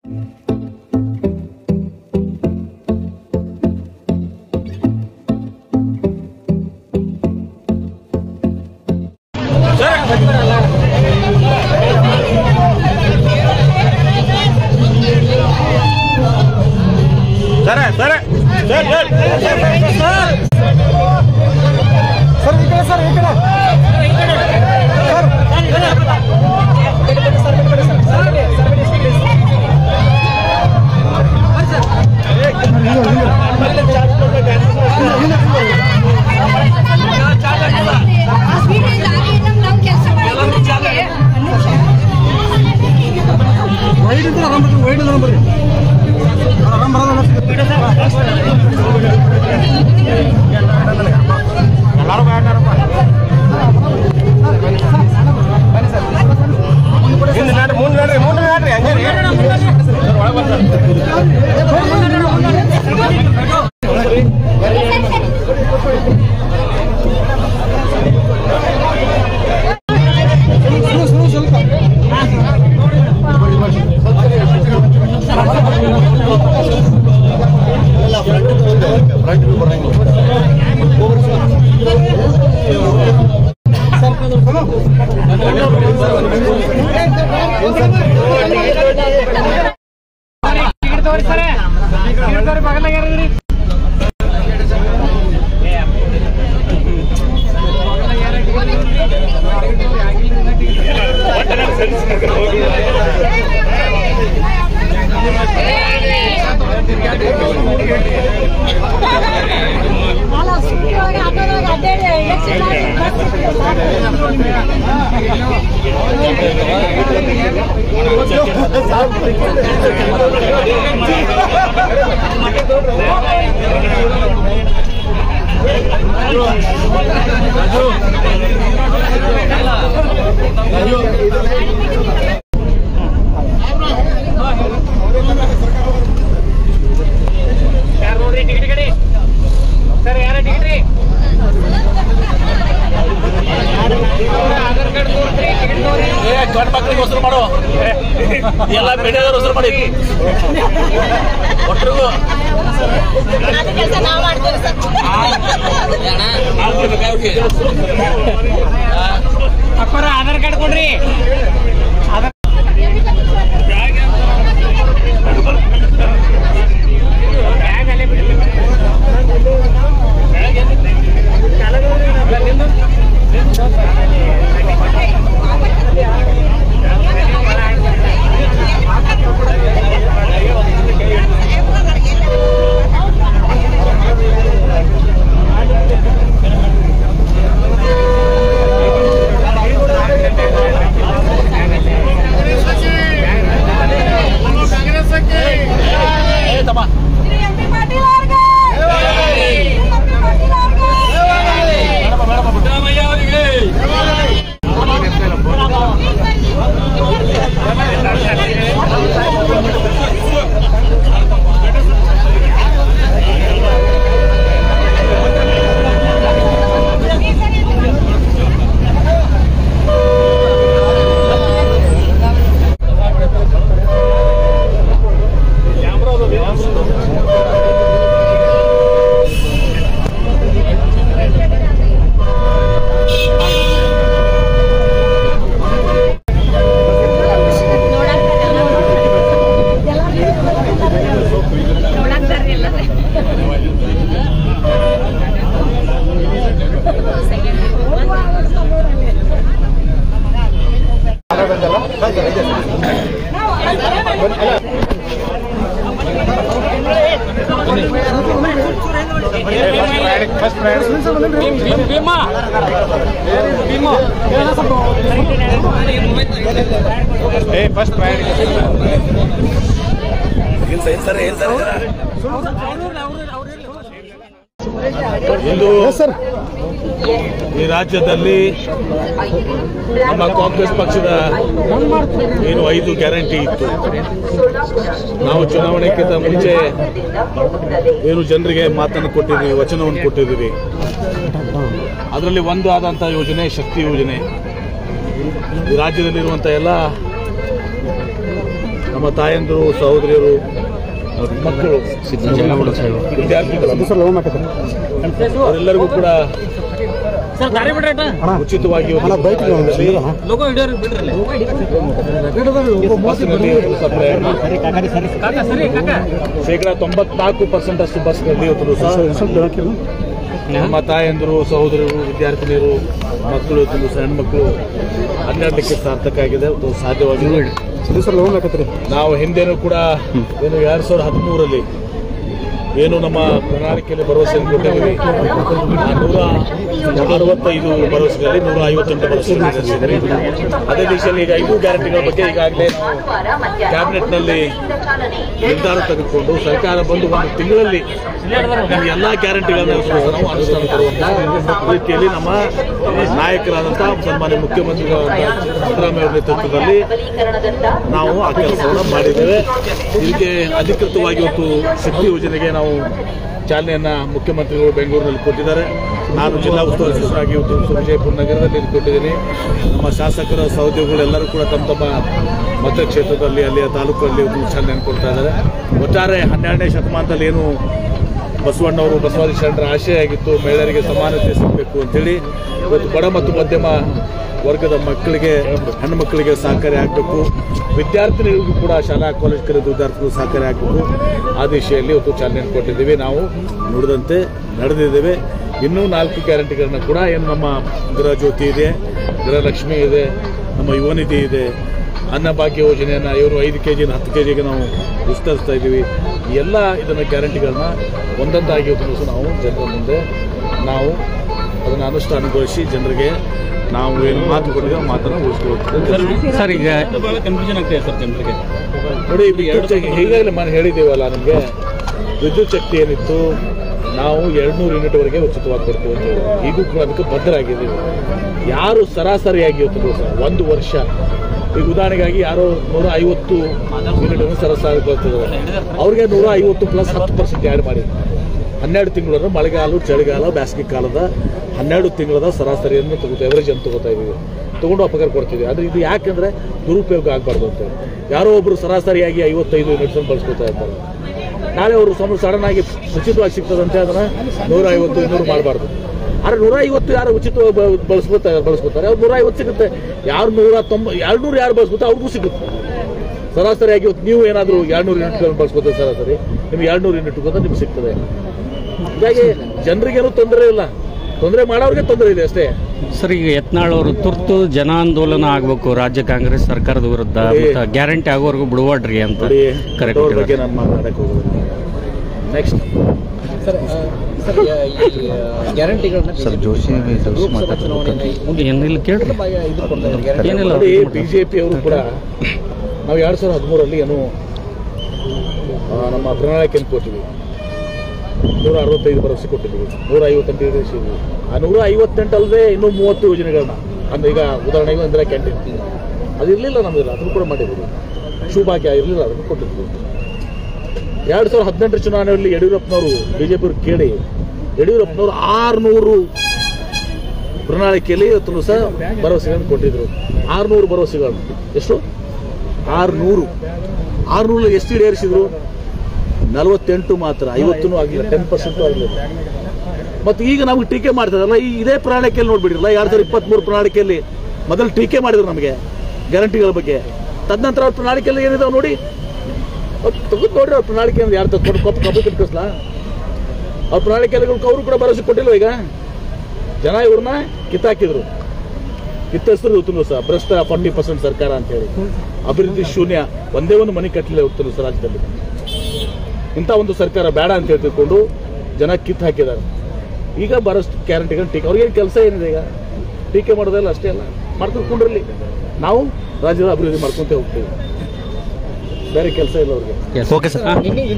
ಸರ ಸರ sir sir ಎಲ್ಲಾರು ಬೇಡಾರಪ್ಪ ಹಿಂದೆ ನಡ್ರಿ ಮುಂದೆ ನಡ್ರಿ ಮುಂದೆ ನಡ್ರಿ ಹಂಗೆ ರೀ. ಒಳಗ್ ಬರ್ತಾರೆ. ಏ ಗಂಡ ಮಕ್ಳಿಗೆ ಹೆಸರು ಮಾಡು ಎಲ್ಲ ಮೀಡಿಯಾದವ್ರು ಹೆಸರು ಮಾಡಿ ಒಟ್ಟರಿಗೂ ಕೆಲಸ ನಾವು ಮಾಡ್ತೇವೆ ಸರ್ ಅಪ್ಪರ ಆಧಾರ್ ಕಾರ್ಡ್ ಕೊಡ್ರಿ ಏ ತಮ್ಮ ಪಾಟೀಲ್ ಅವ್ರಿಗೆ ಪಾಟೀಲ್ ಅವ್ರಿಗೆ ಫಸ್ಟ್ ಪ್ರಯಾಣ ಏ ಫಸ್ಟ್ ಪ್ರಯಾಣ ಇಂದು ಈ ರಾಜ್ಯದಲ್ಲಿ ನಮ್ಮ ಕಾಂಗ್ರೆಸ್ ಪಕ್ಷದ ಏನು ಐದು ಗ್ಯಾರಂಟಿ ಇತ್ತು ನಾವು ಚುನಾವಣೆಗಿಂತ ಮುಂಚೆ ಏನು ಜನರಿಗೆ ಮಾತನ್ನು ಕೊಟ್ಟಿದ್ದೀವಿ ವಚನವನ್ನು ಕೊಟ್ಟಿದ್ದೀವಿ ಅದರಲ್ಲಿ ಒಂದು ಆದಂಥ ಯೋಜನೆ ಶಕ್ತಿ ಯೋಜನೆ ಈ ರಾಜ್ಯದಲ್ಲಿರುವಂಥ ಎಲ್ಲ ನಮ್ಮ ತಾಯಂದಿರು ಸಹೋದರಿಯರು ಮಕ್ಕಳು ವಿದ್ಯಾರ್ಥಿಗಳು ಅವರೆಲ್ಲರಿಗೂ ಕೂಡ ಸರ್ ದಾರಿ ಬಿಡ್ರಿ ಉಚಿತವಾಗಿ ಒಂದು ಲೋಗೋ ಹಿಡಿಯೋರು ಬಿಡ್ರಿ ಬಸ್ಸಿನಲ್ಲಿ ಸ್ವಲ್ಪ ಪ್ರಯಾಣ ಕಾಕ ಸರಿ ಕಾಕ ಶೇಕಡ ತೊಂಬತ್ನಾಲ್ಕು ಪರ್ಸೆಂಟ್ ಅಷ್ಟು ಬಸ್ಗಳಲ್ಲಿ ಇವತ್ತು ಸಹ ನಮ್ಮ ತಾಯಂದಿರು ಸಹೋದರರು ವಿದ್ಯಾರ್ಥಿನಿಯರು ಮಕ್ಕಳು ಇವತ್ತು ಸಣ್ಣ ಮಕ್ಕಳು ಹನ್ನೆರಡಕ್ಕೆ ಸಾರ್ಥಕ ಆಗಿದೆ ಇವತ್ತು ಸಾಧ್ಯವಾಗಿದೆ ನಾವು ಹಿಂದೆನೂ ಕೂಡ ಏನು ಎರಡ್ ಸಾವಿರದ ಹದಿಮೂರರಲ್ಲಿ ಏನು ನಮ್ಮ ಪ್ರಣಾಳಿಕೆಯಲ್ಲಿ ಭರವಸೆ ಕೊಟ್ಟಿದ್ದೀವಿ ಆ ನೂರ ಅರವತ್ತೈದು ಭರವಸೆಗಳಲ್ಲಿ ನೂರ ಐವತ್ತೆಂಟು ಭರವಸೆ ನಿರ್ಧರಿಸಿದ್ದೀವಿ ಅದೇ ದಿಶೆಯಲ್ಲಿ ಈಗ ಐದು ಗ್ಯಾರಂಟಿಗಳ ಬಗ್ಗೆ ಈಗಾಗಲೇ ಕ್ಯಾಬಿನೆಟ್ನಲ್ಲಿ ನಿರ್ಧಾರ ತೆಗೆದುಕೊಂಡು ಸರ್ಕಾರ ಬಂದು ಒಂದು ತಿಂಗಳಲ್ಲಿ ಈ ಎಲ್ಲ ಗ್ಯಾರಂಟಿಗಳನ್ನ ನಾವು ಅನುಷ್ಠಾನ ತರುವಂತ ರೀತಿಯಲ್ಲಿ ನಮ್ಮ ನಾಯಕರಾದಂತಹ ಸನ್ಮಾನ್ಯ ಮುಖ್ಯಮಂತ್ರಿಗಳಾದಂತಹ ಸಿದ್ದರಾಮಯ್ಯ ಅವರ ನೇತೃತ್ವದಲ್ಲಿ ನಾವು ಆ ಕೆಲಸವನ್ನು ಮಾಡಿದ್ದೇವೆ ಇದಕ್ಕೆ ಅಧಿಕೃತವಾಗಿ ಇವತ್ತು ಶಕ್ತಿ ಯೋಜನೆಗೆ ನಾವು ಚಾಲನೆಯನ್ನ ಮುಖ್ಯಮಂತ್ರಿಗಳು ಬೆಂಗಳೂರಿನಲ್ಲಿ ಕೊಟ್ಟಿದ್ದಾರೆ ನಾನು ಜಿಲ್ಲಾ ಉಸ್ತುವಾರಿ ಸಚಿವರಾಗಿ ಇವತ್ತು ಸ- ವಿಜಯಪುರ ನಗರದಲ್ಲಿ ಇದು ಕೊಟ್ಟಿದ್ದೀನಿ ನಮ್ಮ ಶಾಸಕರ ಸಹೋದ್ಯೋಗಿಗಳು ಎಲ್ಲರೂ ಕೂಡ ತಮ್ಮ ತಮ್ಮ ಮತಕ್ಷೇತ್ರದಲ್ಲಿ ಅಲ್ಲಿಯ ತಾಲೂಕಲ್ಲಿ ಇವತ್ತು ಚಾಲನೆಯನ್ನು ಕೊಡ್ತಾ ಇದ್ದಾರೆ ಒಟ್ಟಾರೆ ಹನ್ನೆರಡನೇ ಶತಮಾನದಲ್ಲಿ ಏನು ಬಸವಣ್ಣವರು ಬಸವಾದಿ ಶರಣರ ಆಶಯ ಆಗಿತ್ತು ಮಹಿಳೆಯರಿಗೆ ಸಮಾನತೆ ಸಿಗಬೇಕು ಅಂತೇಳಿ ಇವತ್ತು ಬಡ ಮತ್ತು ಮಧ್ಯಮ ವರ್ಗದ ಮಕ್ಕಳಿಗೆ ಹೆಣ್ಣು ಮಕ್ಕಳಿಗೆ ಸಹಕಾರಿ ಆಗಬೇಕು ವಿದ್ಯಾರ್ಥಿನಿಗಳಿಗೂ ಕೂಡ ಶಾಲಾ ಕಾಲೇಜ್ ಕಲಿತ ವಿದ್ಯಾರ್ಥಿಗಳು ಸಹಕಾರಿ ಆಗಬೇಕು ಆ ದಿಶೆಯಲ್ಲಿ ಇವತ್ತು ಚಾಲನೆಯನ್ನು ಕೊಟ್ಟಿದ್ದೀವಿ ನಾವು ನುಡಿದಂತೆ ನಡೆದಿದ್ದೇವೆ ಇನ್ನೂ ನಾಲ್ಕು ಗ್ಯಾರಂಟಿಗಳನ್ನ ಕೂಡ ಏನು ನಮ್ಮ ಗೃಹ ಜ್ಯೋತಿ ಇದೆ ಗೃಹಲಕ್ಷ್ಮಿ ಇದೆ ನಮ್ಮ ಯುವ ನಿಧಿ ಇದೆ ಅನ್ನಭಾಗ್ಯ ಯೋಜನೆಯನ್ನು ಇವರು ಐದು ಕೆ ಜಿನ ಹತ್ತು ಕೆ ಜಿಗೆ ನಾವು ವಿಸ್ತರಿಸ್ತಾ ಇದ್ದೀವಿ ಈ ಎಲ್ಲ ಇದನ್ನು ಗ್ಯಾರಂಟಿಗಳನ್ನ ಒಂದೊಂದಾಗಿ ಇವತ್ತು ಸಹ ನಾವು ಜನರ ಮುಂದೆ ನಾವು ಅದನ್ನು ಅನುಷ್ಠಾನಗೊಳಿಸಿ ಜನರಿಗೆ ನಾವು ಏನು ಮಾತು ಕೊಟ್ಟಿದ್ದೇವೆ ಆ ಮಾತನ್ನು ಉಳಿಸ್ಕೊಳ್ತೀವಿ ಸರ್ ಈಗ ಬಹಳ ಕನ್ಫ್ಯೂಷನ್ ಆಗ್ತಿದೆ ಸರ್ ಜನರಿಗೆ ನೋಡಿ ವಿದ್ಯುತ್ ಶಕ್ತಿ ಈಗಾಗಲೇ ಮನೆ ಹೇಳಿದ್ದೀವಲ್ಲ ನಿಮಗೆ ವಿದ್ಯುತ್ ಶಕ್ತಿ ಏನಿತ್ತು ನಾವು ಎರಡ್ನೂರು ಯೂನಿಟ್ವರೆಗೆ ಉಚಿತವಾಗಿ ಕೊಡ್ತೀವಿ ಅಂತ ಹೇಳಿ ಈಗೂ ಕೂಡ ಅದಕ್ಕೆ ಬದ್ಧರಾಗಿದ್ದೀವಿ ಯಾರು ಸರಾಸರಿಯಾಗಿ ಇವತ್ತು ಸರ್ ಒಂದು ವರ್ಷ ಈಗ ಉದಾಹರಣೆಗಾಗಿ ಯಾರೋ ನೂರ ಐವತ್ತು ಯೂನಿಟ್ ಸರಾಸರಿ ಬರ್ತಿದ್ದಾರೆ ಅವ್ರಿಗೆ ನೂರ ಐವತ್ತು ಪ್ಲಸ್ ಹತ್ತು ಪರ್ಸೆಂಟ್ ಆ್ಯಡ್ ಮಾಡಿ ಹನ್ನೆರಡು ತಿಂಗಳ ಮಳೆಗಾಲ ಚಳಿಗಾಲ ಬೇಸಿಗೆ ಕಾಲದ ಹನ್ನೆರಡು ತಿಂಗಳದ ಸರಾಸರಿಯನ್ನು ತಗೋತಾ ಎವರೇಜ್ ಅಂತ ತಗೋತಾ ಇದೀವಿ ತಗೊಂಡು ಅಪಕಾರ ಕೊಡ್ತೀವಿ ಆದರೆ ಇದು ಯಾಕಂದ್ರೆ ದುರುಪಯೋಗ ಆಗಬಾರ್ದು ಅಂತ ಯಾರೋ ಒಬ್ರು ಸರಾಸರಿಯಾಗಿ ಐವತ್ತೈದು ಯೂನಿಟ್ಸ್ ಬಳಸ್ಕೊತಾ ಇರ್ತಾರೆ ನಾಳೆ ಅವರು ಸಮ ಸಡನ್ ಆಗಿ ಉಚಿತವಾಗಿ ಸಿಗ್ತದಂತೆ ಅದನ್ನ ನೂರ ಐವತ್ತು ಇನ್ನೂರು ಮಾಡಬಾರ್ದು ಆದ್ರೆ ನೂರ ಐವತ್ತು ಯಾರು ಉಚಿತವಾಗಿ ಬ- ಬಳಸ್ಕೊತಾರೆ ಬಳಸ್ಕೊತಾರೆ ಅವ್ರು ನೂರ ಐವತ್ತು ಸಿಗುತ್ತೆ ಯಾರು ನೂರ ತೊಂಬ ಎರಡು ನೂರು ಯಾರು ಬಳಸ್ಕೊತಾರೆ ಅವ್ರಿಗೂ ಸಿಗುತ್ತೆ ಸರಾಸರಿಯಾಗಿ ಇವತ್ತು ನೀವು ಏನಾದರೂ ಎರಡ್ನೂರು ಯೂನಿಟ್ಗಳನ್ನು ಬಳಸ್ಕೊತಾರೆ ಸರಾಸರಿ ನಿಮ್ಗೆ ಎರಡ್ನೂರು ಯೂನಿಟ್ ಅಂತ ನಿಮ್ಗೆ ಸಿಗ್ತದೆ ಹೀಗಾಗಿ ಜನರಿಗೇನು ತೊಂದರೆ ಇಲ್ಲ ತೊಂದರೆ ಮಾಡೋರಿಗೆ ತೊಂದರೆ ಇದೆ ಅಷ್ಟೇ ಸರ್ ಈಗ ಯತ್ನಾಳ್ ಅವರು ತುರ್ತು ಜನ ಆಂದೋಲನ ಆಗ್ಬೇಕು ರಾಜ್ಯ ಕಾಂಗ್ರೆಸ್ ಸರ್ಕಾರದ ವಿರುದ್ಧ ನೋಡಿ. ಮತ್ತೆ ಗ್ಯಾರಂಟಿ ಆಗೋವರೆಗೂ ಬಿಡವಾಡ್ರಿ ಅಂತ ನೋಡಿ ಕರೆ ಅವ್ರ ಬಗ್ಗೆ ಕೊಟ್ಟಿದ್ದಾರೆ ನಾನು ಮಾತಾಡಕ್ಕೆ ಹೋಗೋದಿಲ್ಲ ನೆಕ್ಸ್ಟ್ ಸರ್ ಜೋಶಿ ಏನಿಲ್ಲ ಕೇಳ್ರಿ ಏನಿಲ್ಲ ನೋಡಿ ಬಿಜೆಪಿ ಅವರು ಕೂಡ ನಾವು ಎರಡ್ ಸಾವಿರದ ಹದಿಮೂರಲ್ಲಿ ಏನು ಆ, ನಮ್ಮ ಪ್ರಣಾಳಿಕೆಯನ್ನು ಕೊಟ್ಟಿದ್ವಿ ನೂರ ಅರವತ್ತೈದು ಭರವಸೆ ಕೊಟ್ಟಿದ್ವಿ ನೂರ ಐವತ್ತೆಂಟು ಈಡೇರಿಸಿದ್ವಿ ಆ ನೂರ ಐವತ್ತೆಂಟು ಅಲ್ಲದೆ ಇನ್ನೂ ಮೂವತ್ತು ಯೋಜನೆಗಳನ್ನ ಅಂದ್ರೆ ಈಗ ಉದಾಹರಣೆಗೆ ಇಂದಿರಾ ಕ್ಯಾಂಟೀನ್ ಅದು ಇರಲಿಲ್ಲ ನಮ್ದಿಲ್ಲ ಅದನ್ನು ಕೂಡ ಮಾಡಿದ್ವಿ ಶುಭಾಗ್ಯ ಇರಲಿಲ್ಲ ಅದನ್ನು ಕೊಟ್ಟಿದ್ವಿ ಎರಡು ಸಾವಿರದ ಹದಿನೆಂಟರ ಚುನಾವಣೆಯಲ್ಲಿ ಯಡಿಯೂರಪ್ಪನವರು ಬಿಜೆಪಿ ಕೇಳಿ ಯಡಿಯೂರಪ್ಪನವರು ಆರುನೂರು ಪ್ರಣಾಳಿಕೆಯಲ್ಲಿ ಇವತ್ತು ಸಹ ಭರವಸೆಗಳನ್ನು ಕೊಟ್ಟಿದ್ರು ಆರುನೂರು ಭರವಸೆಗಳನ್ನು ಎಷ್ಟು ಆರುನೂರು ಆರುನೂರು ಎಷ್ಟು ಈಡೇರಿಸಿದ್ರು ನಲವತ್ತೆಂಟು ಮಾತ್ರ ಐವತ್ತೂ ಆಗಲಿಲ್ಲ ಟೆನ್ ಪರ್ಸೆಂಟು ಆಗಲಿಲ್ಲ ಮತ್ತು ಈಗ ನಮಗೆ ಟೀಕೆ ಮಾಡ್ತಾರಲ್ಲ ಈ ಇದೇ ಪ್ರಣಾಳಿಕೆಯಲ್ಲಿ ನೋಡ್ಬಿಡಿರಲ್ಲ ಎರಡು ಸಾವಿರದ ಇಪ್ಪತ್ತ್ಮೂರು ಪ್ರಣಾಳಿಕೆಯಲ್ಲಿ ಮೊದಲು ಟೀಕೆ ಮಾಡಿದ್ರು ನಮಗೆ ಗ್ಯಾರಂಟಿಗಳ ಬಗ್ಗೆ ತದನಂತರ ಅವ್ರ ಪ್ರಣಾಳಿಕೆಯಲ್ಲಿ ಏನಿದಾವೆ ನೋಡಿ ತೆಗೆದು ನೋಡ್ರಿ ಅವ್ರ ಪ್ರಣಾಳಿಕೆ ಯಾರು ತಗೊಂಡು ಕಪ್ಪು ಕಬ್ಬು ಕಿಟ್ಕಿಸ್ಲಾ ಅವ್ರ ಪ್ರಣಾಳಿಕೆಯಲ್ಲಿ ಅವರು ಕೂಡ ಭರವಸೆ ಕೊಟ್ಟಿಲ್ಲ ಈಗ ಜನ ಇವ್ರನ್ನ ಕಿತ್ತಾಕಿದ್ರು ಕಿತ್ತರಿಸಿದ್ರು ಇವತ್ತು ಸಹ ಭ್ರಷ್ಟ ಫಾರ್ಟಿ ಪರ್ಸೆಂಟ್ ಸರ್ಕಾರ ಅಂತ ಹೇಳಿ ಅಭಿವೃದ್ಧಿ ಶೂನ್ಯ ಒಂದೇ ಒಂದು ಮನೆ ಕಟ್ಟಲಿಲ್ಲ ಇವತ್ತು ಸಹ ರಾಜ್ಯದಲ್ಲಿ ಇಂಥ ಒಂದು ಸರ್ಕಾರ ಬೇಡ ಅಂತ ಹೇಳಿ ತಿಳ್ಕೊಂಡು ಜನ ಕಿತ್ತು ಹಾಕಿದ್ದಾರೆ ಈಗ ಬರೋಷ್ಟು ಗ್ಯಾರಂಟಿಗಳು ಟೀಕೆ ಅವ್ರಿಗೇನು ಕೆಲಸ ಏನಿದೆ ಈಗ ಟೀಕೆ ಮಾಡೋದಲ್ಲ ಅಷ್ಟೇ ಅಲ್ಲ ಮಾಡ್ಕೊಂಡು ಕುಂಡ್ರಲ್ಲಿ ನಾವು ರಾಜ್ಯದ ಅಭಿವೃದ್ಧಿ ಮಾಡ್ಕೊಂತ ಹೋಗ್ತೀವಿ ಬೇರೆ ಕೆಲಸ ಇಲ್ಲ ಅವ್ರಿಗೆ ಓಕೆ ಸರ್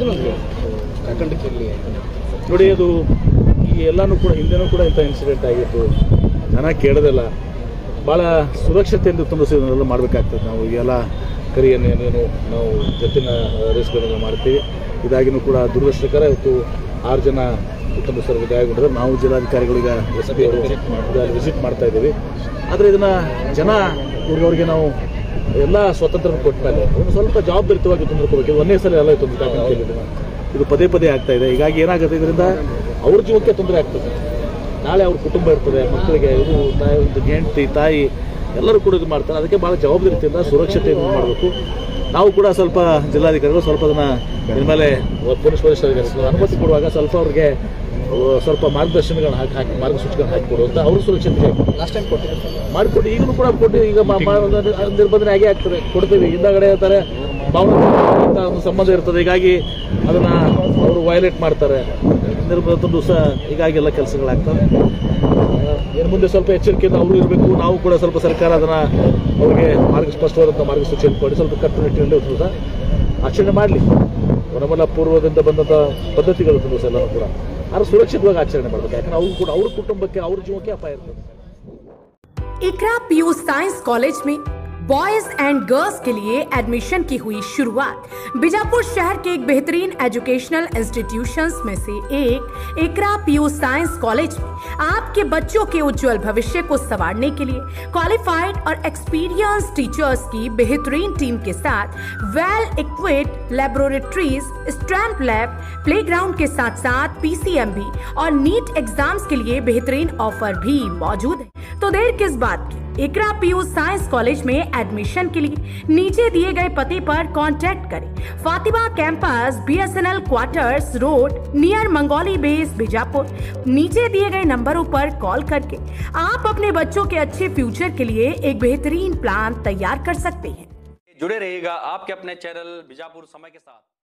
ನೋಡಿ ಅದು ಈ ಎಲ್ಲನೂ ಕೂಡ ಹಿಂದೆನೂ ಕೂಡ ಇಂಥ ಇನ್ಸಿಡೆಂಟ್ ಆಗಿತ್ತು ಜನ ಕೇಳೋದಿಲ್ಲ ಭಾಳ ಸುರಕ್ಷತೆಯಿಂದ ತುಂಬಿಸೋದನ್ನೆಲ್ಲ ಮಾಡಬೇಕಾಗ್ತದೆ ನಾವು ಎಲ್ಲ ಕರಿಯನ್ನು ಏನೇನು ನಾವು ಜೊತ್ತಿನ ರೇಸ್ಗಳನ್ನೆಲ್ಲ ಮಾಡ್ತೀವಿ ಇದಾಗಿನೂ ಕೂಡ ದುರದೃಷ್ಟಕರ ಇವತ್ತು ಆರು ಜನ ಕುಟುಂಬಸ್ಥರಿಗೆ ಗಾಯಗೊಂಡಿದ್ದಾರೆ ನಾವು ಜಿಲ್ಲಾಧಿಕಾರಿಗಳಿಗೆ ಎಸ್ ಪಿ ಅವರು ವಿಸಿಟ್ ಮಾಡ್ತಾ ಇದ್ದೀವಿ ಆದರೆ ಇದನ್ನು ಜನ ಇವ್ರಿಗವ್ರಿಗೆ ನಾವು ಎಲ್ಲ ಸ್ವತಂತ್ರ ಕೊಟ್ಟ ಮೇಲೆ ಒಂದು ಸ್ವಲ್ಪ ಜವಾಬ್ದಾರಿತವಾಗಿ ತಂದ್ಕೋಬೇಕು ಇದು ಒಂದೇ ಸಲ ಎಲ್ಲ ತೊಂದರೆ ಕೇಳಿದ್ದೀನಿ ಇದು ಪದೇ ಪದೇ ಆಗ್ತಾ ಇದೆ ಹೀಗಾಗಿ ಏನಾಗುತ್ತೆ ಇದರಿಂದ ಅವ್ರ ಜೀವಕ್ಕೆ ತೊಂದರೆ ಆಗ್ತದೆ ನಾಳೆ ಅವ್ರ ಕುಟುಂಬ ಇರ್ತದೆ ಮಕ್ಕಳಿಗೆ ಇದು ತಾಯಿ ಒಂದು ಹೆಂಡತಿ ತಾಯಿ ಎಲ್ಲರೂ ಕೂಡ ಇದು ಮಾಡ್ತಾರೆ ಅದಕ್ಕೆ ಭಾಳ ಜವಾಬ್ದಾರಿಯಿಂದ ಸುರಕ್ಷತೆಯನ್ನು ಮಾಡಬೇಕು ನಾವು ಕೂಡ ಸ್ವಲ್ಪ ಜಿಲ್ಲಾಧಿಕಾರಿಗಳು ಸ್ವಲ್ಪ ಅದನ್ನ ಇದ್ರ ಮೇಲೆ ಪೊಲೀಸ್ ವರಿಷ್ಠರಿಗೆ ಅನುಮತಿ ಕೊಡುವಾಗ ಸ್ವಲ್ಪ ಅವ್ರಿಗೆ ಆ, ಸ್ವಲ್ಪ ಮಾರ್ಗದರ್ಶನಗಳನ್ನ ಹಾಕಿ ಹಾಕಿ ಮಾರ್ಗಸೂಚಿಗಳನ್ನ ಹಾಕಿ ಕೊಡು ಅಂತ ಅವರು ಸುರಕ್ಷತೆ ಲಾಸ್ಟ್ ಟೈಮ್ ಕೊಟ್ಟಿದ್ರು ಮಾಡಿಕೊಟ್ಟು ಈಗಲೂ ಕೂಡ ಕೊಟ್ಟು ಈಗ ಮಾ- ಮಾ- ನಿರ್ಬಂಧನೆ ಆಗೇ ಆಗ್ತದೆ ಕೊಡ್ತೀವಿ ಹಿಂದಗಡೆ ಹೇಳ್ತಾರೆ ಭಾವನಾತ್ಮಕ ಒಂದು ಸಂಬಂಧ ಇರ್ತದೆ ಹೀಗಾಗಿ ಅದನ್ನ ಅವರು ವಯಲೇಟ್ ಮಾಡ್ತಾರೆ ನಿರ್ಬಂಧ ಸಹ ಹೀಗಾಗಿ ಎಲ್ಲ ಕೆಲಸಗಳಾಗ್ತವೆ ಇನ್ನು ಮುಂದೆ ಸ್ವಲ್ಪ ಎಚ್ಚರಿಕೆಯಿಂದ ಅವರು ಇರಬೇಕು ನಾವು ಕೂಡ ಸ್ವಲ್ಪ ಸರ್ಕಾರ ಅದನ್ನ ಅವರಿಗೆ ಮಾರ್ಗ ಸ್ಪಷ್ಟವಾದಂಥ ಮಾರ್ಗಸೂಚಿಯನ್ನು ಕೊಡಿ ಸ್ವಲ್ಪ ಕಟ್ಟುನಿಟ್ಟಿನಲ್ಲಿ ಒಂದು ಸಹ ಆಚರಣೆ ಮಾಡಲಿ ನಮ್ಮೆಲ್ಲ ಪೂರ್ವದಿಂದ ಬಂದಂಥ ಪದ್ಧತಿಗಳು ತುಂಬ ಸಹ ಎಲ್ಲನೂ ಕೂಡ ಆದ್ರೆ ಸುರಕ್ಷಿತವಾಗಿ ಆಚರಣೆ ಮಾಡಬೇಕು ಯಾಕಂದ್ರೆ ಅವ್ರು ಕೂಡ ಅವ್ರ ಕುಟುಂಬಕ್ಕೆ ಅವ್ರ ಜೀವಕ್ಕೆ ಅಪಾಯ ಇರ್ತದೆ इकरा पीयू साइंस कॉलेज में बॉयज एंड गर्ल्स के लिए एडमिशन की हुई शुरुआत बीजापुर शहर के एक बेहतरीन एजुकेशनल इंस्टीट्यूशंस में से एक इकरा पीयू साइंस कॉलेज में आपके बच्चों के उज्जवल भविष्य को संवारने के लिए क्वालिफाइड और एक्सपीरियंस टीचर्स की बेहतरीन टीम के साथ well equipped laboratories STEM lab playground के साथ साथ पीसीएमबी और नीट एग्जाम्स के लिए बेहतरीन ऑफर भी मौजूद है तो देर किस बात की इकरा पीयू साइंस कॉलेज में एडमिशन के लिए नीचे दिए गए पते पर कांटेक्ट करें Fatima campus BSNL quarters road near Mangoli base Bijapur नीचे दिए गए नंबरों पर कॉल करके आप अपने बच्चों के अच्छे फ्यूचर के लिए एक बेहतरीन प्लान तैयार कर सकते हैं जुड़े रहिएगा आपके अपने चैनल बीजापुर समय के साथ